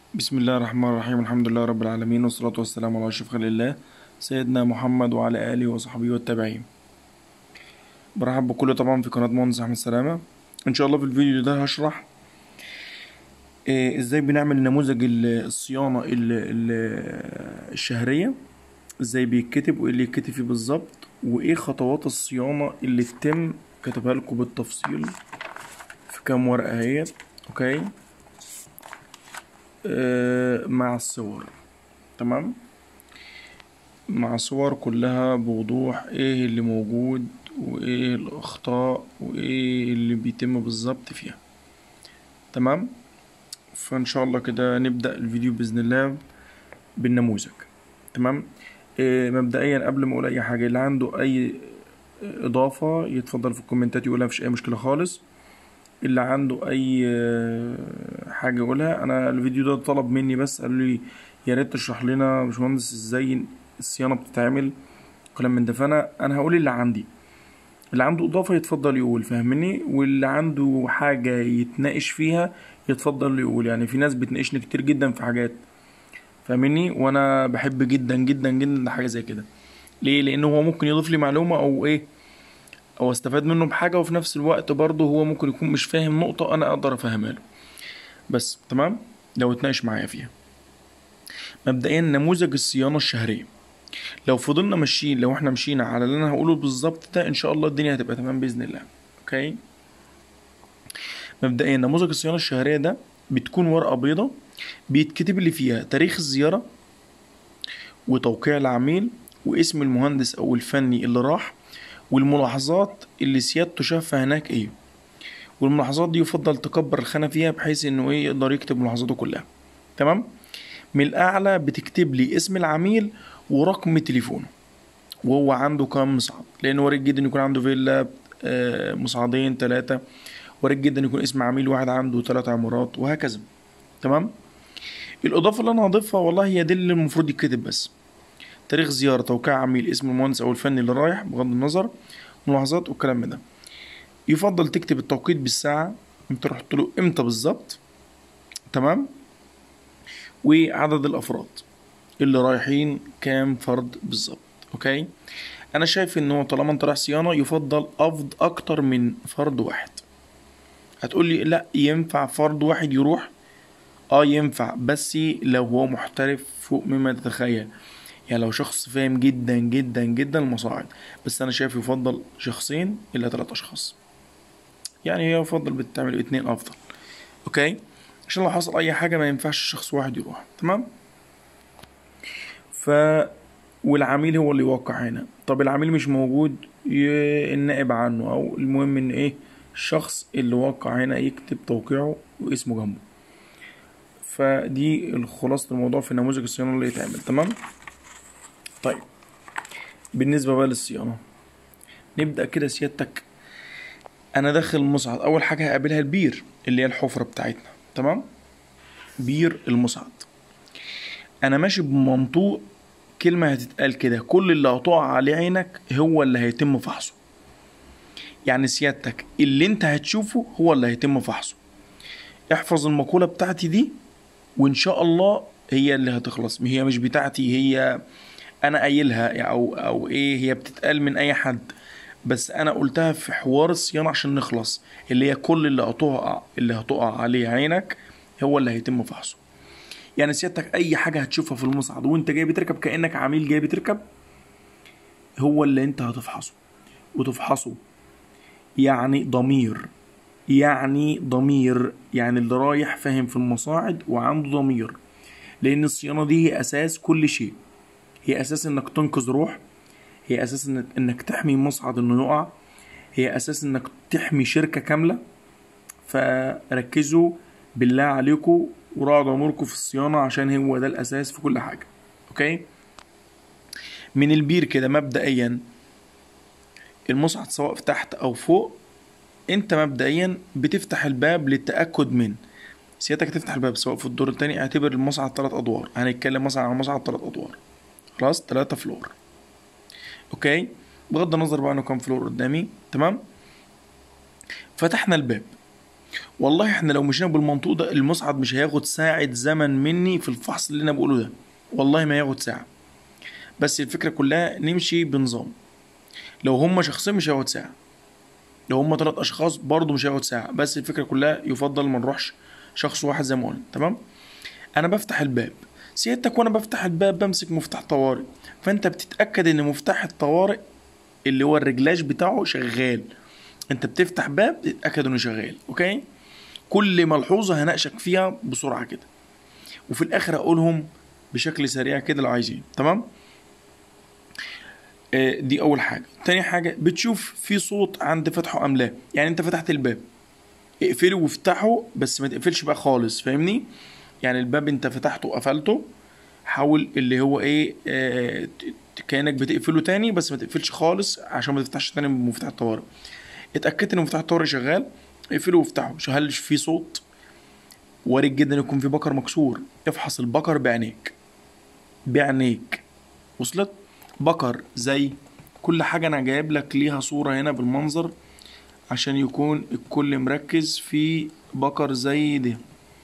بسم الله الرحمن الرحيم الحمد لله رب العالمين والصلاة والسلام على أشرف خلق الله سيدنا محمد وعلى آله وصحبه والتابعين برحب بكل طبعا في قناة مهندس أحمد سلامة إن شاء الله في الفيديو ده هشرح إيه إزاي بنعمل نموذج ال- الصيانة ال- ال- الشهرية إزاي بيتكتب وإيه اللي يتكتب فيه بالظبط وإيه خطوات الصيانة اللي تتم كتبها لكم بالتفصيل في كام ورقة اهيت أوكي آه، مع الصور تمام مع صور كلها بوضوح ايه اللي موجود وايه الاخطاء وايه اللي بيتم بالظبط فيها تمام فان شاء الله كده نبدأ الفيديو بإذن الله بالنموذج تمام إيه مبدئيا قبل ما اقول اي حاجة اللي عنده اي اضافة يتفضل في الكومنتات يقولها مفيش اي مشكلة خالص اللي عنده اي آه، حاجه يقولها انا الفيديو ده طلب مني بس قالوا لي يا ريت تشرح لنا يا باشمهندس ازاي الصيانه بتتعمل كلام من ده فانا انا هقول اللي عندي اللي عنده اضافه يتفضل يقول فاهمني واللي عنده حاجه يتناقش فيها يتفضل يقول يعني في ناس بتناقشني كتير جدا في حاجات فاهمني وانا بحب جدا جدا جدا حاجه زي كده ليه لانه هو ممكن يضيف لي معلومه او ايه او استفاد منه بحاجه وفي نفس الوقت برضه هو ممكن يكون مش فاهم نقطه انا اقدر افهمها له بس تمام لو اتناقش معايا فيها مبدئيا نموذج الصيانه الشهريه لو فضلنا ماشيين لو احنا مشينا على اللي انا هقوله بالظبط ده ان شاء الله الدنيا هتبقى تمام باذن الله اوكي مبدئيا نموذج الصيانه الشهريه ده بتكون ورقه بيضة بيتكتب اللي فيها تاريخ الزياره وتوقيع العميل واسم المهندس او الفني اللي راح والملاحظات اللي سيادته شافها هناك ايه والملاحظات دي يفضل تكبر الخانة فيها بحيث انه ايه يقدر يكتب ملاحظاته كلها تمام من الاعلى بتكتب لي اسم العميل ورقم تليفونه وهو عنده كام مصعد لان وارد جدا يكون عنده فيلا آه، مصعدين ثلاثة وارد جدا يكون اسم عميل واحد عنده ثلاث عمارات وهكذا تمام الاضافة اللي انا هضيفها والله هي دي اللي المفروض يتكتب بس تاريخ زيارة توقيع عميل اسم المهندس أو الفني اللي رايح بغض النظر ملاحظات والكلام من ده يفضل تكتب التوقيت بالساعة انت رحت له امتى بالظبط تمام وعدد الأفراد اللي رايحين كام فرد بالظبط اوكي انا شايف ان هو طالما انت رايح صيانة يفضل افض اكتر من فرد واحد هتقول لي لا ينفع فرد واحد يروح اه ينفع بس لو هو محترف فوق مما تتخيل يعني لو شخص فاهم جدا جدا جدا المصاعد بس انا شايف يفضل شخصين الى ثلاث اشخاص يعني هي يفضل بتعمل اتنين افضل اوكي عشان لو حصل اي حاجه ما ينفعش شخص واحد يروح تمام ف والعميل هو اللي يوقع هنا طب العميل مش موجود ي- النائب عنه او المهم ان ايه الشخص اللي وقع هنا يكتب توقيعه واسمه جنبه فدي خلاصة الموضوع في نموذج الصيانة اللي يتعمل تمام طيب بالنسبة بقى للصيانة نبدأ كده سيادتك أنا داخل المصعد أول حاجة هقابلها البير اللي هي الحفرة بتاعتنا تمام بير المصعد أنا ماشي بمنطوق كلمة هتتقال كده كل اللي هتقع عليه عينك هو اللي هيتم فحصه يعني سيادتك اللي انت هتشوفه هو اللي هيتم فحصه احفظ المقولة بتاعتي دي وان شاء الله هي اللي هتخلص هي مش بتاعتي هي انا قايلها او او ايه هي بتتقال من اي حد بس انا قلتها في حوار الصيانه عشان نخلص اللي هي كل اللي هتقع اللي هتقع عليه عينك هو اللي هيتم فحصه يعني سيادتك اي حاجه هتشوفها في المصعد وانت جاي بتركب كانك عميل جاي بتركب هو اللي انت هتفحصه وتفحصه يعني ضمير يعني ضمير يعني اللي رايح فاهم في المصاعد وعنده ضمير لان الصيانه دي هي اساس كل شيء هي اساس انك تنقذ روح هي اساس انك, إنك تحمي مصعد انه يقع هي اساس انك تحمي شركه كامله فركزوا بالله عليكم وراعوا ضميركم في الصيانه عشان هو ده الاساس في كل حاجه اوكي من البير كده مبدئيا المصعد سواء في تحت او فوق انت مبدئيا بتفتح الباب للتاكد من سيادتك تفتح الباب سواء في الدور التاني اعتبر المصعد ثلاث ادوار هنتكلم مثلا عن مصعد ثلاث ادوار خلاص ثلاثة فلور اوكي بغض النظر بقى انه كام فلور قدامي تمام فتحنا الباب والله احنا لو مشينا بالمنطوق ده المصعد مش هياخد ساعة زمن مني في الفحص اللي انا بقوله ده والله ما هياخد ساعة بس الفكرة كلها نمشي بنظام لو هما شخصين مش هياخد ساعة لو هما تلات اشخاص برضه مش هياخد ساعة بس الفكرة كلها يفضل ما نروحش شخص واحد زي ما قلنا تمام انا بفتح الباب سيادتك وانا بفتح الباب بمسك مفتاح طوارئ فانت بتتاكد ان مفتاح الطوارئ اللي هو الرجلاج بتاعه شغال انت بتفتح باب تتاكد انه شغال اوكي كل ملحوظه هناقشك فيها بسرعه كده وفي الاخر اقولهم بشكل سريع كده لو عايزين تمام آه، دي اول حاجه تاني حاجه بتشوف في صوت عند فتحه ام لا يعني انت فتحت الباب اقفله وافتحه بس ما تقفلش بقى خالص فاهمني يعني الباب انت فتحته وقفلته حاول اللي هو ايه آه ت- كانك بتقفله تاني بس ما تقفلش خالص عشان ما تفتحش تاني بمفتاح الطوارئ اتاكدت ان مفتاح الطوارئ شغال اقفله وافتحه شو هل في صوت وارد جدا يكون في بكر مكسور افحص البكر بعينيك بعينيك وصلت بكر زي كل حاجة أنا جايب لك ليها صورة هنا بالمنظر عشان يكون الكل مركز في بكر زي ده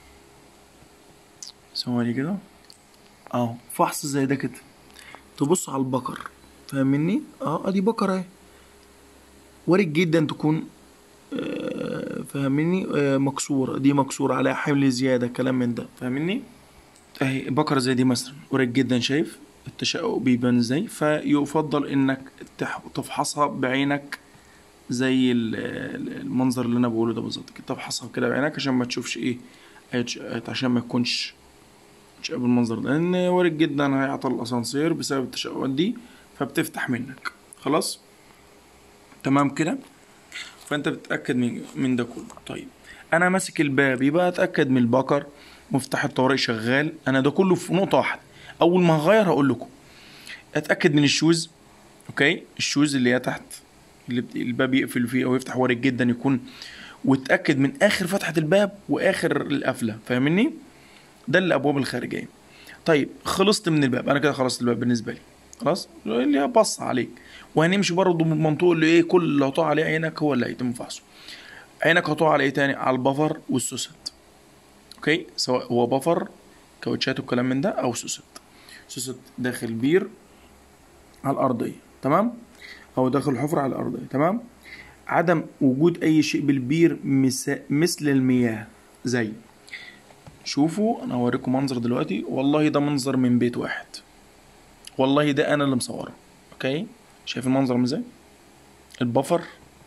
ثواني كده اهو فحص زي ده كده تبص على البكر فاهمني اه ادي بكر اهي وارد جدا تكون آه، فاهمني آه، مكسورة دي مكسورة عليها حمل زيادة كلام من ده فاهمني اهي بكرة زي دي مثلا وارد جدا شايف التشقق بيبان ازاي فيفضل انك تح- تفحصها بعينك زي ال- ال- المنظر اللي انا بقوله ده بالظبط كده تفحصها كده بعينك عشان ما تشوفش ايه أي تشققات، عشان ما يكونش تشقق بالمنظر ده لان وارد جدا هيعطل الاسانسير بسبب التشققات دي فبتفتح منك خلاص تمام كده فانت بتتاكد من من ده كله طيب انا ماسك الباب يبقى اتاكد من البكر مفتاح الطوارئ شغال انا ده كله في نقطه واحده اول ما هغير هقول لكم اتاكد من الشوز اوكي الشوز اللي هي تحت اللي بت- الباب يقفل فيه او يفتح وارد جدا يكون واتاكد من اخر فتحه الباب واخر القفله فاهمني ده الابواب الخارجيه طيب خلصت من الباب انا كده خلصت الباب بالنسبه لي خلاص اللي هي بص عليك وهنمشي برضه من المنطوق اللي ايه كل اللي هتقع عليه عينك هو اللي هيتم فحصه عينك هتقع على ايه تاني على البفر والسوست اوكي سواء هو بفر كاوتشات والكلام من ده او سوست سوست داخل بير على الارضيه تمام او داخل حفره على الارضيه تمام عدم وجود اي شيء بالبير مس- مثل المياه زي شوفوا انا هوريكم منظر دلوقتي والله ده منظر من بيت واحد والله ده انا اللي مصوره اوكي شايف المنظر عامل ازاي البفر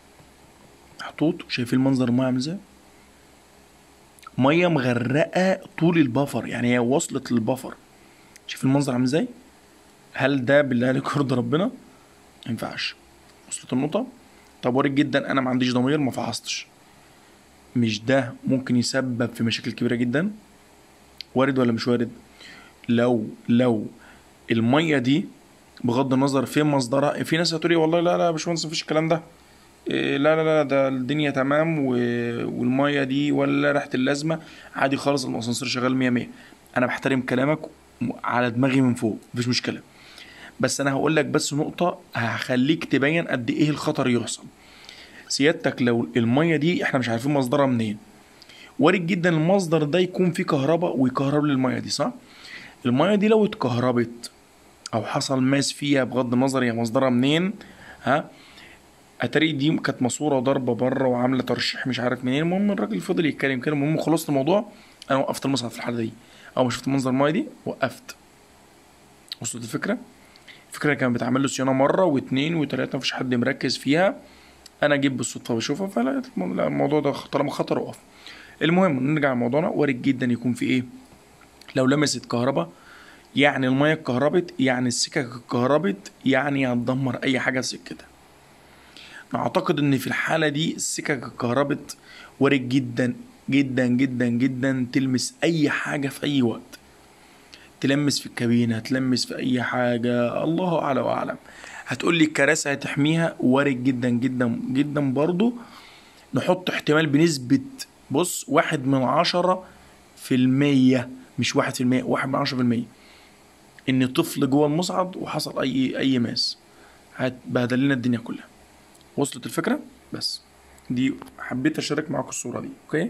محطوط شايفين المنظر المايه عامل ازاي ميه مغرقه طول البفر يعني هي وصلت للبفر شايف المنظر عامل ازاي هل ده بالله عليك يرضي ربنا ما ينفعش وصلت النقطه طب وارد جدا انا ما عنديش ضمير ما فحصتش مش ده ممكن يسبب في مشاكل كبيره جدا وارد ولا مش وارد لو لو الميه دي بغض النظر فين مصدرها في ناس هتقول لي والله لا لا يا باشمهندس مفيش الكلام ده إيه لا لا لا ده الدنيا تمام و... والميه دي ولا ريحه اللازمه عادي خالص الاسانسير شغال 100 100 انا بحترم كلامك على دماغي من فوق مفيش مشكله بس انا هقول لك بس نقطه هخليك تبين قد ايه الخطر يحصل سيادتك لو الميه دي احنا مش عارفين مصدرها منين وارد جدا المصدر ده يكون فيه كهرباء ويكهرب لي الميه دي صح الميه دي لو اتكهربت او حصل ماس فيها بغض النظر هي مصدرها منين ها اتاري دي كانت ماسوره ضربه بره وعامله ترشيح مش عارف منين المهم الراجل فضل يتكلم كده المهم خلصت الموضوع انا وقفت المصعد في الحاله دي اول ما شفت منظر المايه دي وقفت وصلت الفكره الفكره كان بتعمل له صيانه مره واثنين وثلاثه مفيش حد مركز فيها انا جيت بالصدفه بشوفها فلا لا، الموضوع ده طالما خطر اقف المهم نرجع لموضوعنا وارد جدا يكون في ايه لو لمست كهرباء يعني الميه اتكهربت يعني السكك اتكهربت يعني هتدمر اي حاجه في سكتها اعتقد ان في الحاله دي السكك اتكهربت وارد جدا جدا جدا جدا تلمس اي حاجه في اي وقت تلمس في الكابينه تلمس في اي حاجه الله اعلى واعلم هتقول لي الكراسي هتحميها وارد جدا جدا جدا برضو نحط احتمال بنسبه بص واحد من عشرة في المية مش واحد في المية واحد من عشرة في المية ان طفل جوه المصعد وحصل اي اي ماس هتبهدل لنا الدنيا كلها وصلت الفكره بس دي حبيت اشارك معاكم الصوره دي اوكي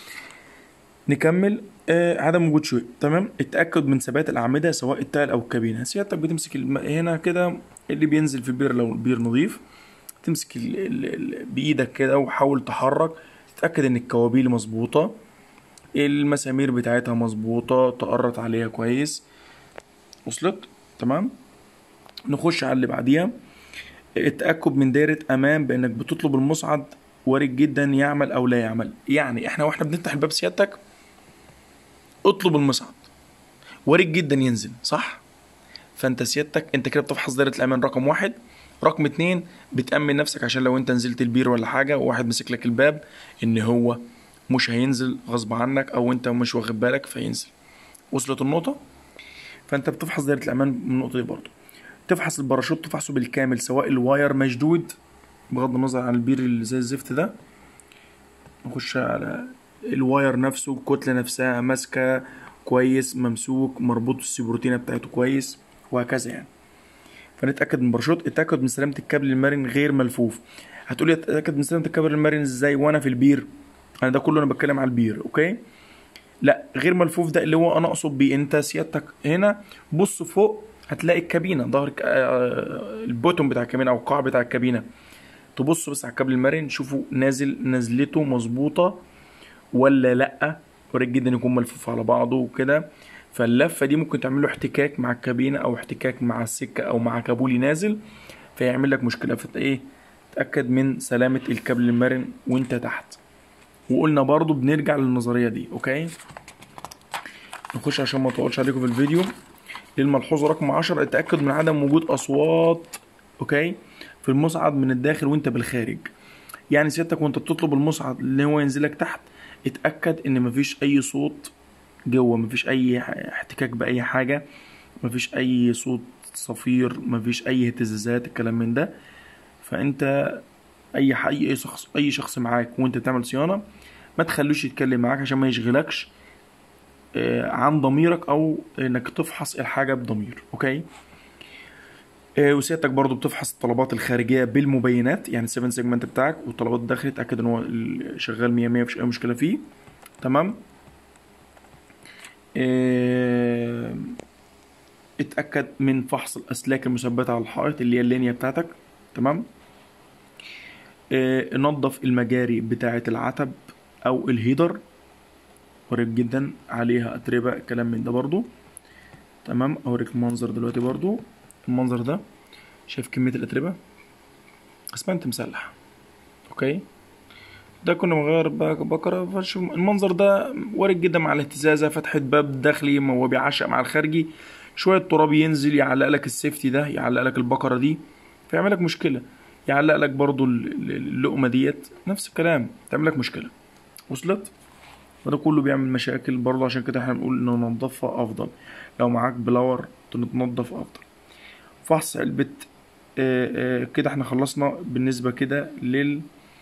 نكمل آه عدم وجود شيء تمام اتاكد من ثبات الاعمده سواء التقل او الكابينه سيادتك بتمسك الم... هنا كده اللي بينزل في البير لو البير نظيف تمسك ال... ال... ال... بايدك كده وحاول تحرك تتاكد ان الكوابيل مظبوطه المسامير بتاعتها مظبوطه تقرط عليها كويس وصلت تمام نخش على اللي بعديها التأكد من دايرة أمان بإنك بتطلب المصعد وارد جدا يعمل أو لا يعمل يعني إحنا وإحنا بنفتح الباب سيادتك اطلب المصعد وارد جدا ينزل صح فأنت سيادتك أنت كده بتفحص دايرة الأمان رقم واحد رقم اتنين بتأمن نفسك عشان لو أنت نزلت البير ولا حاجة وواحد مسك لك الباب إن هو مش هينزل غصب عنك أو أنت مش واخد بالك فينزل وصلت النقطة فأنت بتفحص دايرة الأمان من النقطة دي برضه تفحص الباراشوت تفحصه بالكامل سواء الواير مشدود بغض النظر عن البير اللي زي الزفت ده نخش على الواير نفسه الكتلة نفسها ماسكة كويس ممسوك مربوط السبروتينة بتاعته كويس وهكذا يعني فنتأكد من الباراشوت اتأكد من سلامة الكابل المرن غير ملفوف هتقولي اتأكد من سلامة الكابل المرن ازاي وانا في البير انا ده كله انا بتكلم على البير اوكي لا غير ملفوف ده اللي هو انا اقصد بيه انت سيادتك هنا بص فوق هتلاقي الكابينه ظهر ك- آه، البوتوم بتاع الكابينه او القاع بتاع الكابينه تبص بس على الكابل المرن شوفوا نازل نزلته مظبوطه ولا لا وارد جدا يكون ملفوف على بعضه وكده فاللفه دي ممكن تعمل له احتكاك مع الكابينه او احتكاك مع السكه او مع كابولي نازل فيعمل لك مشكله فت ايه تاكد من سلامه الكابل المرن وانت تحت وقلنا برضو بنرجع للنظريه دي اوكي نخش عشان ما اطولش عليكم في الفيديو للملحوظة رقم 10 التأكد من عدم وجود أصوات أوكي في المصعد من الداخل وأنت بالخارج يعني سيادتك وأنت بتطلب المصعد اللي هو ينزلك تحت اتأكد إن مفيش أي صوت جوه مفيش أي ح- احتكاك بأي حاجة مفيش أي صوت صفير مفيش أي اهتزازات الكلام من ده فأنت أي ح- أي شخص أي شخص معاك وأنت بتعمل صيانة ما تخلوش يتكلم معاك عشان ما يشغلكش آه، عن ضميرك او انك تفحص الحاجه بضمير اوكي آه، وسيادتك برضو بتفحص الطلبات الخارجيه بالمبينات يعني 7 سيجمنت بتاعك والطلبات الداخليه تاكد ان هو ال- شغال 100 100 مفيش اي مشكله فيه تمام آه، اتاكد من فحص الاسلاك المثبته على الحائط اللي هي اللينيا بتاعتك تمام آه، نظف المجاري بتاعه العتب او الهيدر قريب جدا عليها اتربه كلام من ده برضو تمام اوريك المنظر دلوقتي برضو المنظر ده شايف كميه الاتربه اسمنت مسلح اوكي ده كنا بنغير بق- بقرة فشوف المنظر ده وارد جدا مع الاهتزازة فتحة باب داخلي ما هو بيعشق مع الخارجي شوية تراب ينزل يعلق لك السيفتي ده يعلق لك البقرة دي فيعمل لك مشكلة يعلق لك برضو ال- ال- اللقمة ديت نفس الكلام تعمل لك مشكلة وصلت وده كله بيعمل مشاكل برضه عشان كده احنا بنقول انه ننضفها افضل لو معاك بلاور تنضف افضل فحص علبة آه، آه، كده احنا خلصنا بالنسبة كده لل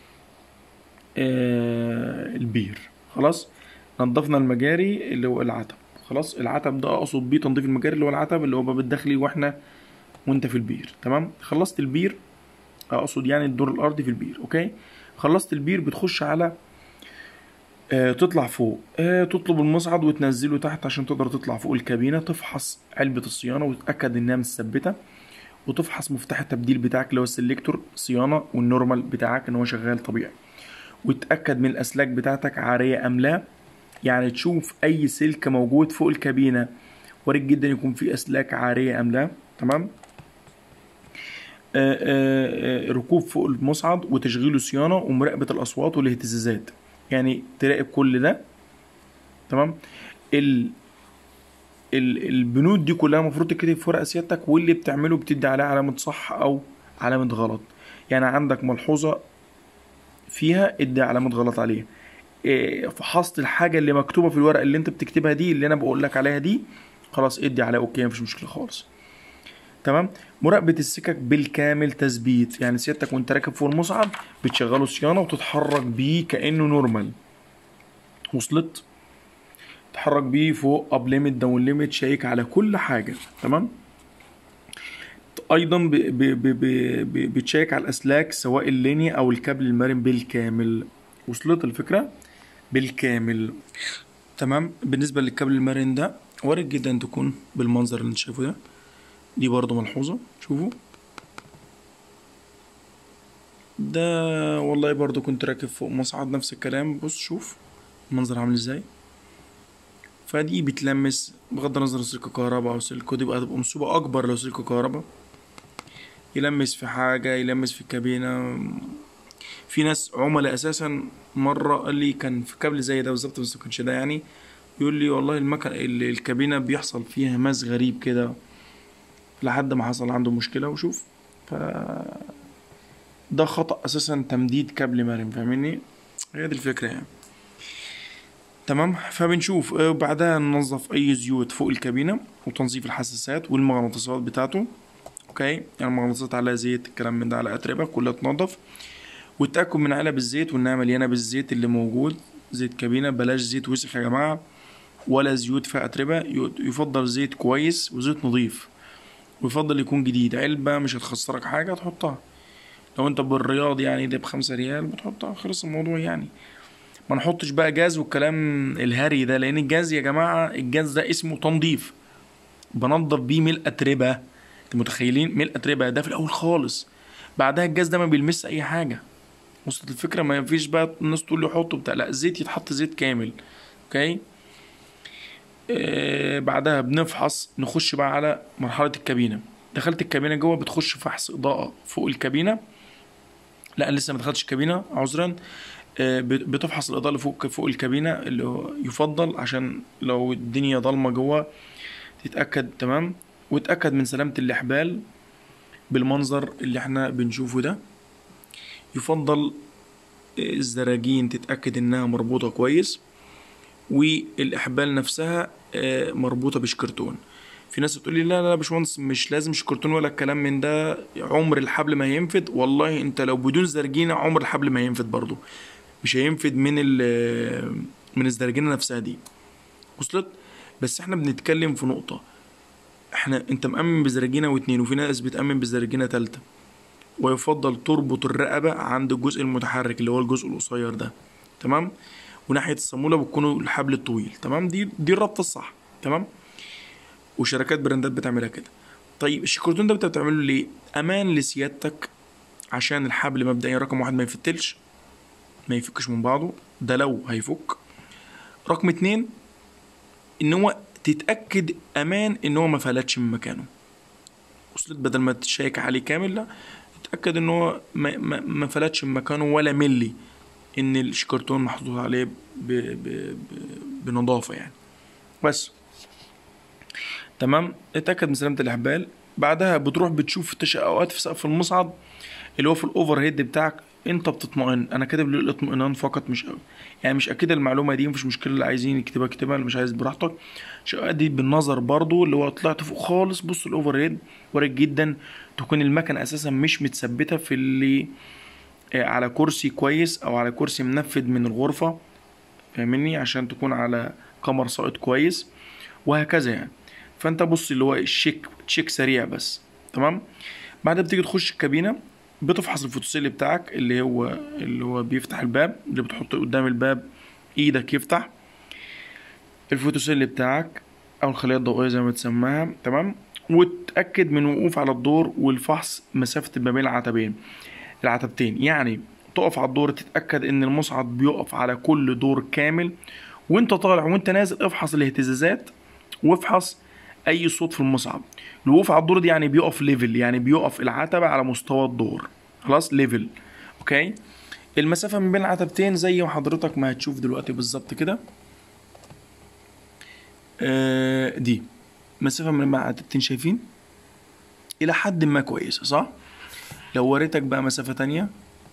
آه، البير خلاص نضفنا المجاري اللي هو العتب خلاص العتب ده اقصد بيه تنظيف المجاري اللي هو العتب اللي هو باب الداخلي واحنا وانت في البير تمام خلصت البير اقصد يعني الدور الارضي في البير اوكي خلصت البير بتخش على آه، تطلع فوق آه، تطلب المصعد وتنزله تحت عشان تقدر تطلع فوق الكابينة تفحص علبة الصيانة وتتأكد إنها مثبتة وتفحص مفتاح التبديل بتاعك اللي هو السلكتور صيانة والنورمال بتاعك إن هو شغال طبيعي وتتأكد من الأسلاك بتاعتك عارية أم لا يعني تشوف أي سلك موجود فوق الكابينة وارد جدا يكون في أسلاك عارية أم لا تمام آه، آه، آه، ركوب فوق المصعد وتشغيله صيانة ومراقبة الأصوات والاهتزازات يعني تراقب كل ده تمام ال ال البنود دي كلها المفروض تتكتب في ورقة سيادتك واللي بتعمله بتدي عليه علامة صح أو علامة غلط يعني عندك ملحوظة فيها ادي علامة غلط عليها إيه، فحصت الحاجة اللي مكتوبة في الورقة اللي انت بتكتبها دي اللي انا بقول لك عليها دي خلاص ادي عليها اوكي مفيش مشكلة خالص تمام مراقبة السكك بالكامل تثبيت يعني سيادتك وانت راكب فوق المصعد بتشغله صيانة وتتحرك بيه كأنه نورمال وصلت تتحرك بيه فوق اب ليميت داون ليميت شيك على كل حاجة تمام ايضا ب- ب- ب- ب- ب- بتشيك على الاسلاك سواء اللينيا او الكابل المرن بالكامل وصلت الفكره بالكامل تمام بالنسبه للكابل المرن ده وارد جدا تكون بالمنظر اللي انت شايفه ده دي برضو ملحوظه شوفوا ده والله برضو كنت راكب فوق مصعد نفس الكلام بص شوف المنظر عامل ازاي فدي بتلمس بغض النظر سلك كهرباء او سلك كود يبقى هتبقى مصوبة اكبر لو سلك كهرباء يلمس في حاجة يلمس في الكابينة في ناس عملاء اساسا مرة قال لي كان في كابل زي ده بالظبط بس ما كانش ده يعني يقول لي والله المكن ال- الكابينة بيحصل فيها ماس غريب كده لحد ما حصل عنده مشكلة وشوف ف ده خطأ اساسا تمديد كابل مرن فاهمني هي دي الفكرة يعني تمام فبنشوف آه، بعدها ننظف اي زيوت فوق الكابينة وتنظيف الحساسات والمغناطيسات بتاعته اوكي يعني المغناطيسات عليها زيت الكلام من ده على اتربة كلها تنظف والتأكد من علب الزيت وانها مليانة بالزيت اللي موجود زيت كابينة بلاش زيت وسخ يا جماعة ولا زيوت فيها اتربة ي- يفضل زيت كويس وزيت نظيف ويفضل يكون جديد علبة مش هتخسرك حاجة تحطها لو انت بالرياض يعني ده بخمسة ريال بتحطها خلص الموضوع يعني ما نحطش بقى جاز والكلام الهري ده لان الجاز يا جماعه الجاز ده اسمه تنظيف بنضف بيه ملء اتربه انتوا متخيلين ملء اتربه ده في الاول خالص بعدها الجاز ده ما بيلمس اي حاجه وصلت الفكره ما فيش بقى الناس تقول لي حطه بتاع لا الزيت يتحط زيت كامل اوكي آه بعدها بنفحص نخش بقى على مرحله الكابينه دخلت الكابينه جوه بتخش فحص اضاءه فوق الكابينه لا لسه ما دخلتش الكابينه عذرا آه، بت- بتفحص الاضاءه اللي فوق فوق الكابينه اللي هو يفضل عشان لو الدنيا ضلمه جوه تتاكد تمام وتاكد من سلامه الاحبال بالمنظر اللي احنا بنشوفه ده يفضل آه، الزراجين تتاكد انها مربوطه كويس والاحبال نفسها آه، مربوطه بشكرتون في ناس تقول لي لا لا يا باشمهندس مش لازم شكرتون ولا الكلام من ده عمر الحبل ما هينفد والله انت لو بدون زرجينه عمر الحبل ما هينفد برضه مش هينفد من ال من الزرجينه نفسها دي وصلت بس احنا بنتكلم في نقطه احنا انت مأمن بزرجينه واتنين وفي ناس بتأمن بزرجينه تالتة ويفضل تربط الرقبه عند الجزء المتحرك اللي هو الجزء القصير ده تمام وناحيه الصاموله بتكون الحبل الطويل تمام دي دي الربطه الصح تمام وشركات براندات بتعملها كده طيب الشكرتون ده انت بتعمله ليه امان لسيادتك عشان الحبل مبدئيا رقم واحد ما يفتلش ما يفكش من بعضه ده لو هيفك رقم اتنين ان هو تتاكد امان ان هو ما فلتش من مكانه وصلت بدل ما تشيك عليه كامل لا اتاكد ان هو ما, ما, ما فلتش من مكانه ولا ملي ان الشكرتون محطوط عليه ب ب ب بنظافه يعني بس تمام اتاكد من سلامه الاحبال بعدها بتروح بتشوف التشققات في سقف المصعد اللي هو في الاوفر هيد بتاعك انت بتطمئن انا كاتب للاطمئنان فقط مش قوي يعني مش اكيد المعلومه دي مفيش مشكله اللي عايزين يكتبها يكتبها اللي مش عايز براحتك الشققات دي بالنظر برضو اللي هو طلعت فوق خالص بص الاوفر هيد وارد جدا تكون المكنه اساسا مش متثبته في اللي آه، على كرسي كويس او على كرسي منفذ من الغرفه فاهمني عشان تكون على قمر ساقط كويس وهكذا يعني فانت بص اللي هو الشيك تشيك سريع بس تمام بعدها بتيجي تخش الكابينه بتفحص الفوتوسيل بتاعك اللي هو اللي هو بيفتح الباب اللي بتحطه قدام الباب ايدك يفتح الفوتوسيل بتاعك او الخليه الضوئيه زي ما تسماها تمام وتأكد من وقوف على الدور والفحص مسافة ما بين العتبين العتبتين يعني تقف على الدور تتأكد ان المصعد بيقف على كل دور كامل وانت طالع وانت نازل افحص الاهتزازات وافحص اي صوت في المصعد الوقوف على الدور دي يعني بيقف ليفل يعني بيقف العتبة على مستوى الدور خلاص ليفل اوكي المسافة ما بين العتبتين زي ما حضرتك ما هتشوف دلوقتي بالظبط كده آه دي مسافة من بين العتبتين شايفين إلى حد ما كويسة صح؟ لو وريتك بقى مسافة تانية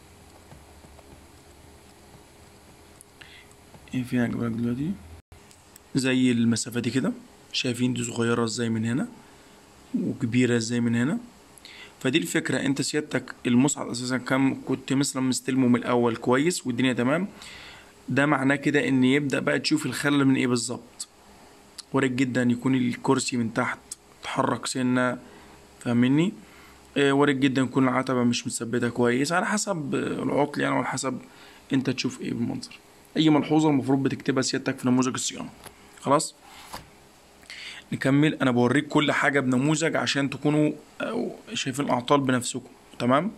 ايه فيها اجيبلك دلوقتي زي المسافة دي كده شايفين دي صغيرة ازاي من هنا وكبيرة ازاي من هنا فدي الفكرة انت سيادتك المصعد اساسا كم كنت مثلا مستلمه من الاول كويس والدنيا تمام ده معناه كده ان يبدأ بقى تشوف الخلل من ايه بالظبط وارد جدا يكون الكرسي من تحت اتحرك سنة فاهمني آه، وارد جدا يكون العتبة مش مثبتة كويس على حسب آه، العطل يعني وعلى حسب انت تشوف ايه بالمنظر اي ملحوظة المفروض بتكتبها سيادتك في نموذج الصيانة خلاص نكمل انا بوريك كل حاجة بنموذج عشان تكونوا آه، شايفين الاعطال بنفسكم تمام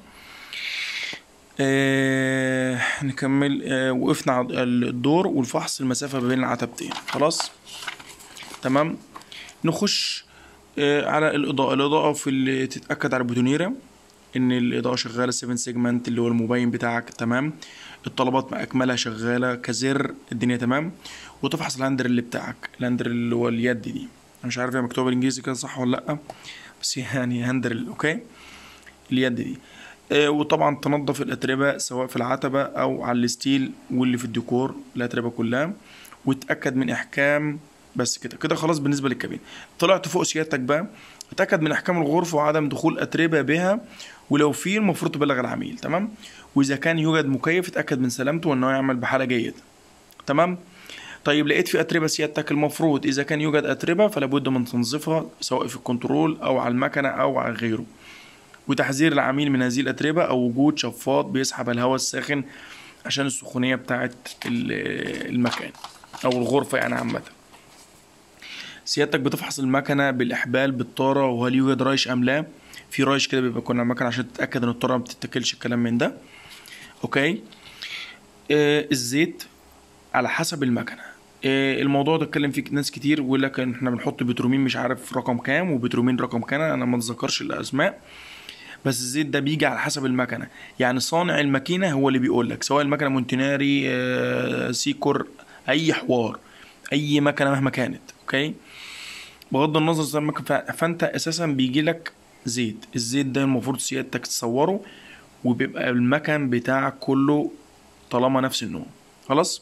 آه نكمل آه وقفنا على الدور والفحص المسافة بين العتبتين خلاص تمام نخش آه على الإضاءة الإضاءة في اللي تتأكد على البوتونيرة إن الإضاءة شغالة 7 سيجمنت اللي هو المبين بتاعك تمام الطلبات مع أكملها شغالة كزر الدنيا تمام وتفحص الهاندر اللي بتاعك الهاندر اللي هو اليد دي أنا مش عارف هي مكتوبة بالإنجليزي كده صح ولا لأ بس يعني هاندر أوكي اليد دي آه، وطبعا تنظف الأتربة سواء في العتبة أو على الستيل واللي في الديكور الأتربة كلها وتأكد من إحكام بس كده كده خلاص بالنسبة للكابين طلعت فوق سيادتك بقى اتأكد من إحكام الغرفة وعدم دخول أتربة بها ولو في المفروض تبلغ العميل تمام وإذا كان يوجد مكيف اتأكد من سلامته وإنه يعمل بحالة جيدة تمام طيب لقيت في أتربة سيادتك المفروض إذا كان يوجد أتربة فلا بد من تنظيفها سواء في الكنترول أو على المكنة أو على غيره وتحذير العميل من هذه الأتربة أو وجود شفاط بيسحب الهواء الساخن عشان السخونية بتاعة ال- المكان أو الغرفة يعني عامة سيادتك بتفحص المكنة بالإحبال بالطارة وهل يوجد رايش أم لا في رايش كده بيبقى يكون على المكنة عشان تتأكد إن الطارة ما بتتاكلش الكلام من ده أوكي آه الزيت على حسب المكنة آه الموضوع ده اتكلم فيه ناس كتير ويقول لك ان احنا بنحط بترومين مش عارف رقم كام وبترومين رقم كام انا ما اتذكرش الاسماء بس الزيت ده بيجي على حسب المكنه يعني صانع الماكينه هو اللي بيقول لك سواء المكنه مونتيناري آه، سيكور اي حوار اي مكنه مهما كانت اوكي بغض النظر زي المكنه ف- فانت اساسا بيجي لك زيت الزيت ده المفروض سيادتك تصوره وبيبقى المكن بتاعك كله طالما نفس النوع خلاص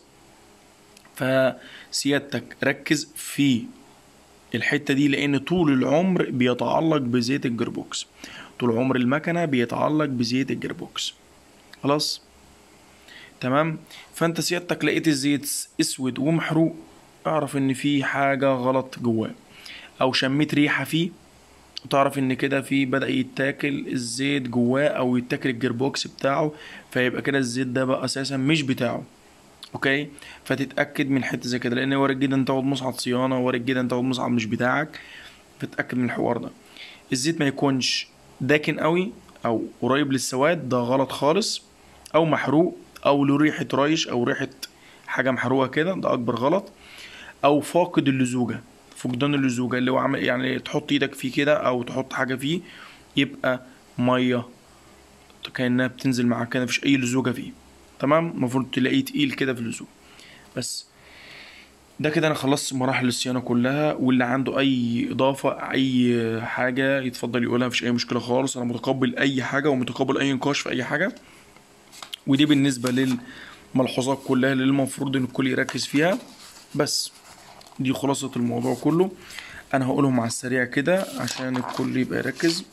فسيادتك ركز في الحتة دي لأن طول العمر بيتعلق بزيت الجيربوكس طول عمر المكنة بيتعلق بزيت الجيربوكس خلاص تمام فانت سيادتك لقيت الزيت اسود ومحروق اعرف ان في حاجة غلط جواه او شميت ريحة فيه تعرف ان كده في بدأ يتاكل الزيت جواه او يتاكل الجيربوكس بتاعه فيبقى كده الزيت ده بقى اساسا مش بتاعه اوكي فتتاكد من حته زي كده لان وارد جدا تاخد مصعد صيانه وارد جدا تاخد مصعد مش بتاعك فتاكد من الحوار ده الزيت ما يكونش داكن قوي او قريب للسواد ده غلط خالص او محروق او له ريحه رايش او ريحه حاجه محروقه كده ده اكبر غلط او فاقد اللزوجه فقدان اللزوجه اللي هو عامل يعني تحط ايدك فيه كده او تحط حاجه فيه يبقى ميه كانها بتنزل معاك كده مفيش اي لزوجه فيه تمام المفروض تلاقيه تقيل كده في اللزوم بس ده كده انا خلصت مراحل الصيانه كلها واللي عنده اي اضافه اي حاجه يتفضل يقولها مفيش اي مشكله خالص انا متقبل اي حاجه ومتقبل اي نقاش في اي حاجه ودي بالنسبه للملحوظات كلها اللي المفروض ان الكل يركز فيها بس دي خلاصه الموضوع كله انا هقولهم على السريع كده عشان الكل يبقى يركز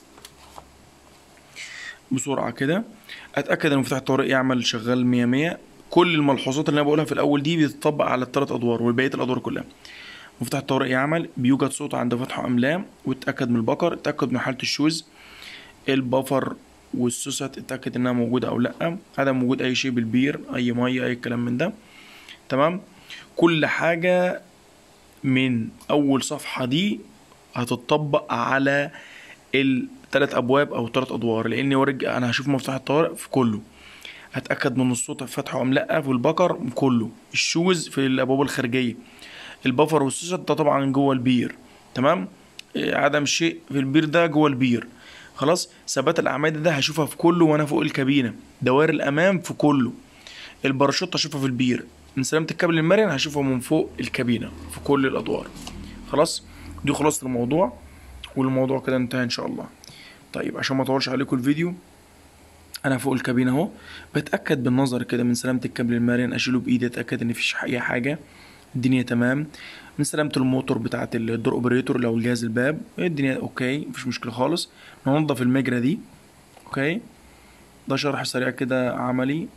بسرعه كده اتاكد ان مفتاح الطوارئ يعمل شغال 100 100 كل الملحوظات اللي انا بقولها في الاول دي بتطبق على الثلاث ادوار وبقيه الادوار كلها مفتاح الطوارئ يعمل بيوجد صوت عند فتحه ام لا وتاكد من البكر اتاكد من حاله الشوز البفر والسوست اتاكد انها موجوده او لا عدم وجود اي شيء بالبير اي ميه اي كلام من ده تمام كل حاجه من اول صفحه دي هتطبق على الثلاث ابواب او ثلاث ادوار لاني ورج انا هشوف مفتاح الطوارئ في كله هتاكد من الصوت فتحه ام لا في البكر كله الشوز في الابواب الخارجيه البفر والسوست ده طبعا جوه البير تمام إيه، عدم شيء في البير ده جوه البير خلاص ثبات الاعمده ده هشوفها في كله وانا فوق الكابينه دوائر الامام في كله الباراشوت هشوفها في البير من سلامه الكابل المرن هشوفها من فوق الكابينه في كل الادوار خلاص دي خلاصه الموضوع والموضوع كده انتهى ان شاء الله طيب عشان ما اطولش عليكم الفيديو انا فوق الكابينه اهو بتاكد بالنظر كده من سلامه الكابل المرن اشيله بايدي اتاكد ان مفيش اي حاجه الدنيا تمام من سلامه الموتور بتاعه الدور اوبريتور لو الجهاز الباب الدنيا اوكي مفيش مشكله خالص ننضف المجرى دي اوكي ده شرح سريع كده عملي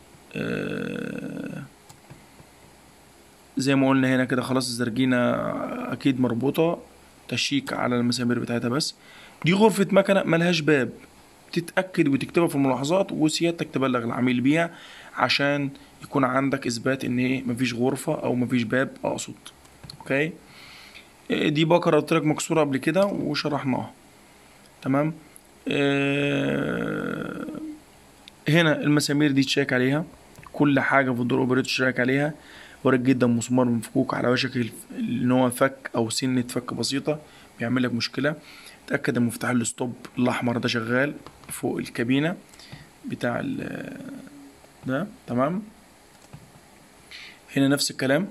آه زي ما قلنا هنا كده خلاص الزرجينة أكيد مربوطة تشيك على المسامير بتاعتها بس دي غرفة مكنة ملهاش باب تتاكد وتكتبها في الملاحظات وسيادتك تبلغ العميل بيها عشان يكون عندك اثبات ان ايه مفيش غرفه او مفيش باب اقصد اوكي إيه دي بكره قلت لك مكسوره قبل كده وشرحناها تمام آه، هنا المسامير دي تشيك عليها كل حاجه في الدور اوبريت تشيك عليها وارد جدا مسمار مفكوك على وشك الف- ان هو فك او سنة فك بسيطة بيعمل لك مشكلة تأكد ان مفتاح الستوب الأحمر ده شغال فوق الكابينة بتاع ال ده تمام هنا نفس الكلام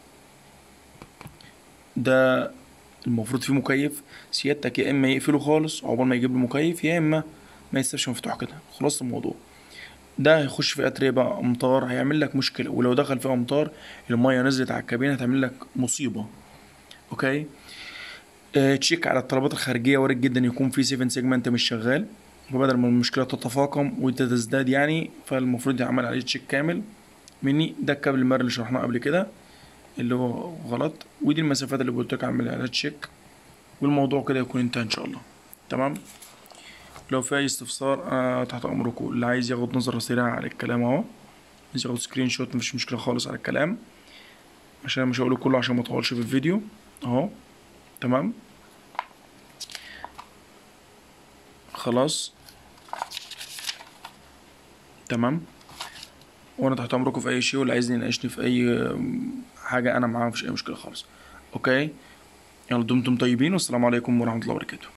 ده المفروض فيه مكيف سيادتك يا اما يقفله خالص عقبال ما يجيب له مكيف يا اما ما يسيبش مفتوح كده خلاص الموضوع ده هيخش في اتربه امطار هيعمل لك مشكله ولو دخل في امطار الميه نزلت على الكابينه هتعمل لك مصيبه اوكي آه تشيك على الطلبات الخارجيه وارد جدا يكون في 7 سيجمنت مش شغال وبدل ما المشكله تتفاقم وتزداد يعني فالمفروض يعمل عليه تشيك كامل مني ده الكابل المر اللي شرحناه قبل كده اللي هو غلط ودي المسافات اللي قلت لك اعمل عليها تشيك والموضوع كده يكون انتهى ان شاء الله تمام لو في اي استفسار انا تحت امركم اللي عايز ياخد نظرة سريعة على الكلام اهو عايز ياخد سكرين شوت مفيش مشكلة خالص على الكلام عشان مش هقوله كله عشان ما اطولش في الفيديو اهو تمام خلاص تمام وانا تحت امركم في اي شيء واللي عايزني يناقشني في اي حاجة انا معاه مفيش اي مشكلة خالص اوكي يلا دمتم طيبين والسلام عليكم ورحمة الله وبركاته